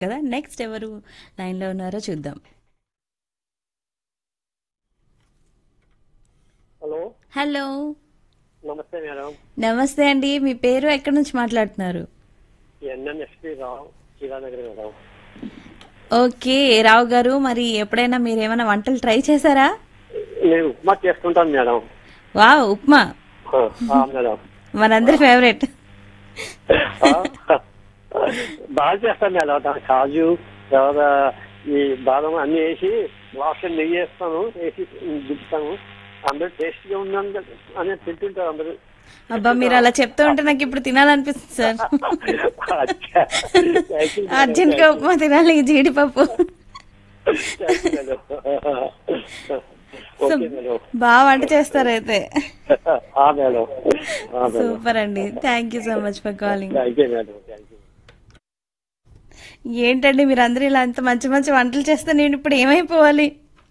కదా నెక్స్ట్ ఎవరు లైన్లో ఉన్నారో చూద్దాం హలో హలో నమస్తే మేడం నమస్తే అండి మీ పేరు ఎక్కడి నుంచి మాట్లాడుతున్నారు NNSP Rao Shivanagar madam okay Rao garu మరి ఎప్పుడైనా మీరు ఏమైనా వంటలు ట్రై చేశారా నేను ఉప్మా చేసుకుంటాను మేడం వా ఉప్మా ఆ, ఆ, మేడం మనందరి ఫేవరెట్ ఆ, బాగా చేస్తాను మేడం దాని కాజు తర్వాత ఈ బాదం అన్ని వేసి లాస్ట్ నెయ్యి వేస్తాను వేసి దింపుతాను అందరూ టేస్ట్గా ఉందని అని తింటుంటారు అందరూ అబ్బా మీరు అలా చెప్తూ ఉంటే నాకు ఇప్పుడు తినాలనిపిస్తుంది సార్ అచ్చా. Thank you, madam. అర్జెంట్ గా ఉప్మా తినాలి ఈ జీడిపప్పు Thank you, madam. Okay madam బాగా వంట చేస్తారైతే ఆ మేడం ఆ మేడం సూపర్ అండి thank you so much for calling thank you madam thank you ఏంటండి మీరు అందరూ ఇలా అంత మంచి మంచి వంటలు చేస్తే నేను ఇప్పుడు ఏమైపోవాలి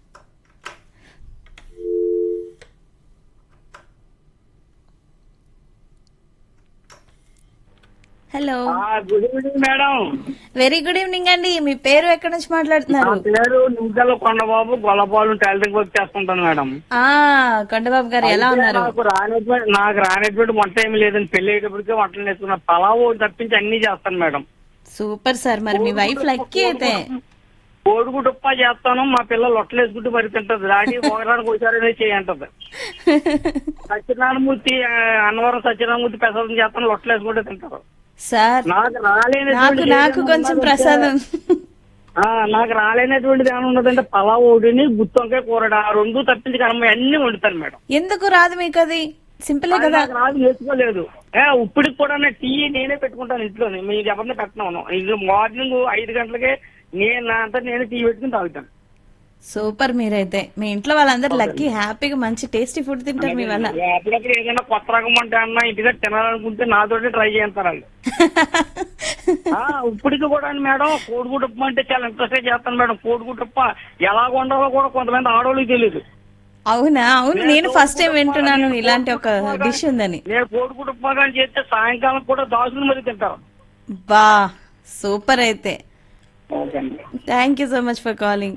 hello good evening madam very good evening అండి మీ పేరు ఎక్కడి నుంచి నా మాట్లాడుతున్నారు పేరు నిమిషాల కొండబాబు గొల్లపాలెం టైలరింగ్ వర్క్ చేస్తుంటాను మేడం ఆ కొండబాబు గారు ఎలా ఉన్నారు నాకు రానటువంటి నాకు రానటువంటి వంట ఏమి లేదండి పెళ్లి అయ్యేటప్పటికే వంటలు నేర్చుకున్నా పలావు తప్పించి అన్ని చేస్తాను మేడం సూపర్ సార్ మరి మీ వైఫ్ లక్కీ అయితే కోడిగుడ్డు ఉప్పా చేస్తాను మా పిల్లలు లొట్టలు వేసుకుంటూ మరి తింటది దాడి ఒకరానికి ఒకసారి చేయంటది సత్యనారాయణమూర్తి ఆ, అన్నవరం సత్యనారాయణమూర్తి ప్రసాదం చేస్తాను లొట్టలు వేసుకుంటూ తింటారు సార్ నాకు రాలేనటువంటి నాకు నాకు ఏదైనా కొంచెం ఉన్నదంటే- ప్రసాదం ఆ, నాకు రాలేనటువంటిది ఏమైనా ఉన్నదంటే పలావ్ ఒకటిని గుత్తొంకాయ కూరడు ఆ రెండు తప్పించి కనమ్మ అన్ని వండుతాను మేడం ఎందుకు రాదు మీకు అది సింపులే అది కదా నాకు రాదు నేర్చుకోలేదు ఏ ఇప్పటికి కూడా టీ నేనే పెట్టుకుంటాను ఇంట్లోనే మీరు ఎవరిని పెట్టను ఇది మార్నింగ్ ఐదు గంటలకే నేను నా అంతా నేను టీ పెట్టుకుని తాగుతాను సూపర్ మీరైతే మీ ఇంట్లో వాళ్ళందరూ లక్కీ హ్యాపీగా మంచి టేస్టీ ఫుడ్ తింటారు మీ వల్ల ఏ, అప్పుడప్పుడు ఏదైనా కొత్త రకం అంటే అన్న ఇంటిగా తినాలనుకుంటే నాతోటి ట్రై చేస్తారు వాళ్ళు ఆ, ఇప్పటికి కూడా మేడం కోడిగుడ్డు ఉప్మా అంటే చాలా ఇంట్రెస్ట్ చేస్తాను మేడం కోడిగుడ్డు ఉప్మా ఎలా వండాలో కూడా కొంతమంది ఆడవాళ్ళకి తెలియదు అవునా అవును నేను ఫస్ట్ టైం వింటున్నాను ఇలాంటి ఒక డిష్ ఉందని నేను కోడిగుడ్డు ఉప్మా కానీ చేస్తే సాయంకాలం కూడా దాసులు మరి తింటారు బా సూపర్ అయితే ఓకే అండి thank you so much for calling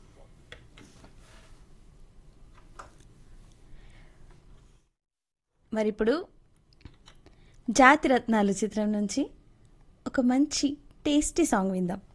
మరి ఇప్పుడు జాతి రత్నాలు చిత్రం నుంచి ఒక మంచి టేస్టీ సాంగ్ విందాం